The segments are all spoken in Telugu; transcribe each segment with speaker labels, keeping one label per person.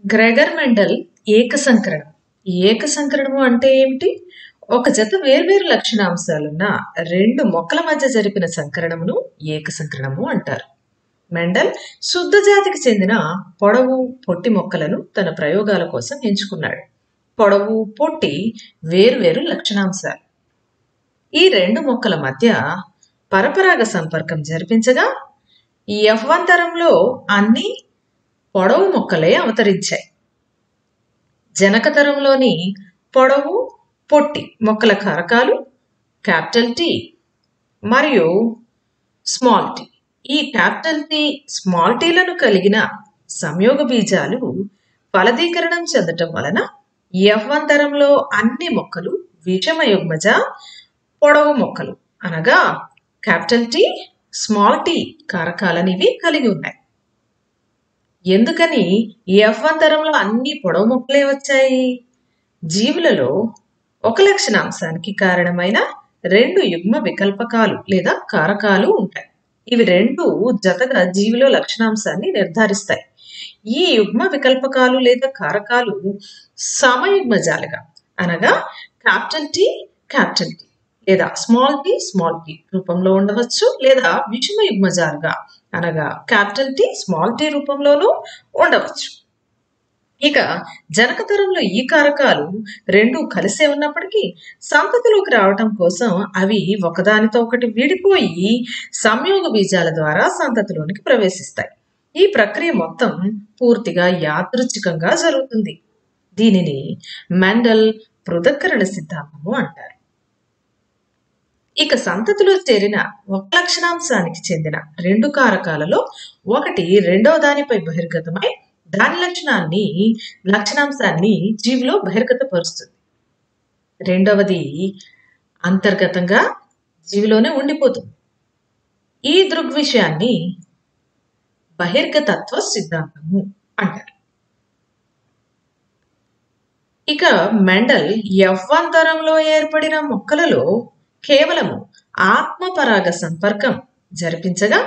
Speaker 1: గ్రెగర్ మెండల్ ఏకసంకరణం ఈ ఏకసంకరణము అంటే ఏమిటి ఒక జత వేర్వేరు లక్షణాంశాలున్న రెండు మొక్కల మధ్య జరిపిన సంకరణమును ఏకసంకరణము అంటారు మెండల్ శుద్ధ జాతికి చెందిన పొడవు పొట్టి మొక్కలను తన ప్రయోగాల కోసం ఎంచుకున్నాడు పొడవు పొట్టి వేరువేరు లక్షణాంశాలు ఈ రెండు మొక్కల మధ్య పరపరాగ సంపర్కం జరిపించగా ఈ ఎఫ్ వన్ తరంలో అన్ని పొడవు మొక్కలే అవతరించాయి జనక తరంలోని పొడవు పొట్టి మొక్కల కారకాలు క్యాపిటల్ టీ మరియు స్మాల్ టీ ఈ క్యాపిటల్ టీ స్మాల్ టీలను కలిగిన సంయోగ బీజాలు ఫలదీకరణం చెందటం వలన ఎఫ్ వన్ తరంలో అన్ని మొక్కలు విషమ యుగ్మజ పొడవు మొక్కలు అనగా క్యాపిటల్ టీ స్మాల్ టీ కారకాలనివి కలిగి ఉన్నాయి ఎందుకని ఎఫ్ వన్ తరంలో అన్ని పొడవు మొక్కలే వచ్చాయి జీవులలో ఒక లక్షణాంశానికి కారణమైన రెండు యుగ్మ వికల్పకాలు లేదా కారకాలు ఉంటాయి ఇవి రెండు జతగా జీవిలో లక్షణాంశాన్ని నిర్ధారిస్తాయి ఈ యుగ్మ వికల్పకాలు లేదా కారకాలు సమయుగ్మజాలుగా అనగా క్యాపిటల్ టీ క్యాపిటల్ టీ లేదా స్మాల్ టీ స్మాల్ టీ రూపంలో ఉండవచ్చు లేదా విషమ యుగ్మజాలుగా అనగా క్యాపిటల్ టీ స్మాల్ టీ రూపంలోనూ ఉండవచ్చు ఇక జనకతరంలో ఈ కారకాలు రెండు కలిసే ఉన్నప్పటికీ సంతతిలోకి రావటం కోసం అవి ఒకదానితో ఒకటి విడిపోయి సంయోగ బీజాల ద్వారా సంతతిలోనికి ప్రవేశిస్తాయి ఈ ప్రక్రియ మొత్తం పూర్తిగా యాదృచ్ఛికంగా జరుగుతుంది దీనిని మెండల్ పృథక్కరణ సిద్ధాంతము అంటారు ఇక సంతతిలో చేరిన ఒక లక్షణాంశానికి చెందిన రెండు కారకాలలో ఒకటి రెండవ దానిపై బహిర్గతమై దాని లక్షణాన్ని లక్షణాంశాన్ని జీవిలో బహిర్గతపరుస్తుంది రెండవది అంతర్గతంగా జీవిలోనే ఉండిపోతుంది ఈ దృగ్విషయాన్ని బహిర్గతత్వ సిద్ధాంతము అంటారు ఇక మెండల్ ఎఫ్ వన్ తరంలో ఏర్పడిన మొక్కలలో కేవలము ఆత్మపరాగ సంపర్కం జరిపించగా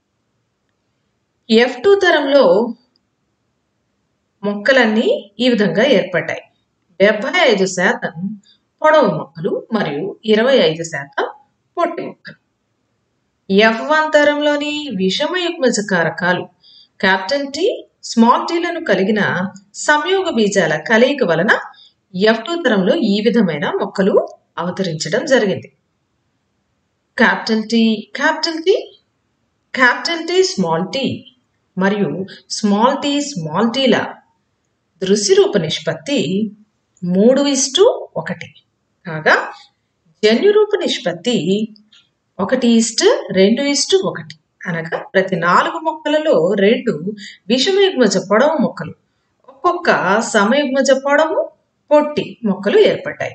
Speaker 1: ఎఫ్ టూ తరంలో మొక్కలన్నీ ఈ విధంగా ఏర్పడ్డాయి డెబ్బై ఐదు శాతం పొడవు మొక్కలు మరియు ఇరవై ఐదు శాతం పొట్టి మొక్కలు ఎఫ్ వన్ తరంలోని విషమ యుగ్మజ కారకాలు క్యాపిటల్ టీ స్మాల్ టీలను కలిగిన సంయోగ బీజాల కలయిక వలన ఎఫ్ టూ తరంలో ఈ విధమైన మొక్కలు అవతరించడం జరిగింది capital T capital T capital T small T మరియు స్మాల్ టీ స్మాల్ టీల దృశ్యరూప నిష్పత్తి మూడు ఇస్టు ఒకటి కాగా జన్యురూప నిష్పత్తి ఒకటి ఇస్టు రెండు ఇస్టు ఒకటి అనగా ప్రతి నాలుగు మొక్కలలో రెండు విషమయుగ్మజ పొడవు మొక్కలు ఒక్కొక్క సమయుగ్మజ పొడవు పొట్టి మొక్కలు ఏర్పడ్డాయి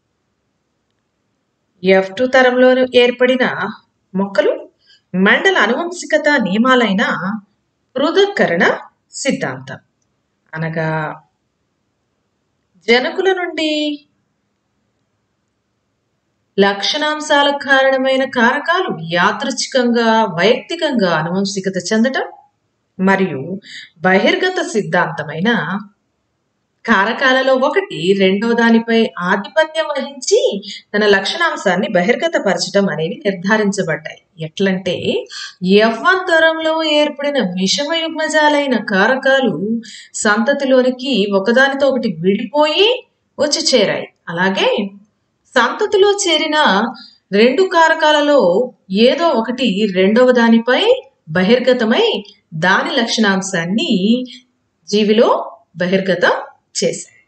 Speaker 1: ఎఫ్ టూ తరంలో ఏర్పడిన మొక్కలు మండల అనువంశికత నియమాలైన పృథక్కరణ సిద్ధాంతం అనగా జనకుల నుండి లక్షణాంశాలకు కారణమైన కారకాలు యాదృచ్ఛికంగా వైయక్తికంగా అనువంశికత చెందటం మరియు బహిర్గత సిద్ధాంతమైన కారకాలలో ఒకటి రెండో దానిపై ఆధిపత్యం వహించి తన లక్షణాంశాన్ని బహిర్గతపరచడం అనేవి నిర్ధారించబడ్డాయి ఎట్లంటే యవ్వన్ తరంలో ఏర్పడిన విషమ యుగ్మజాలైన కారకాలు సంతతిలోనికి ఒకదానితో ఒకటి విడిపోయి వచ్చి చేరాయి అలాగే సంతతిలో చేరిన రెండు కారకాలలో ఏదో ఒకటి రెండవ దానిపై బహిర్గతమై దాని లక్షణాంశాన్ని జీవిలో బహిర్గతం చేశాయి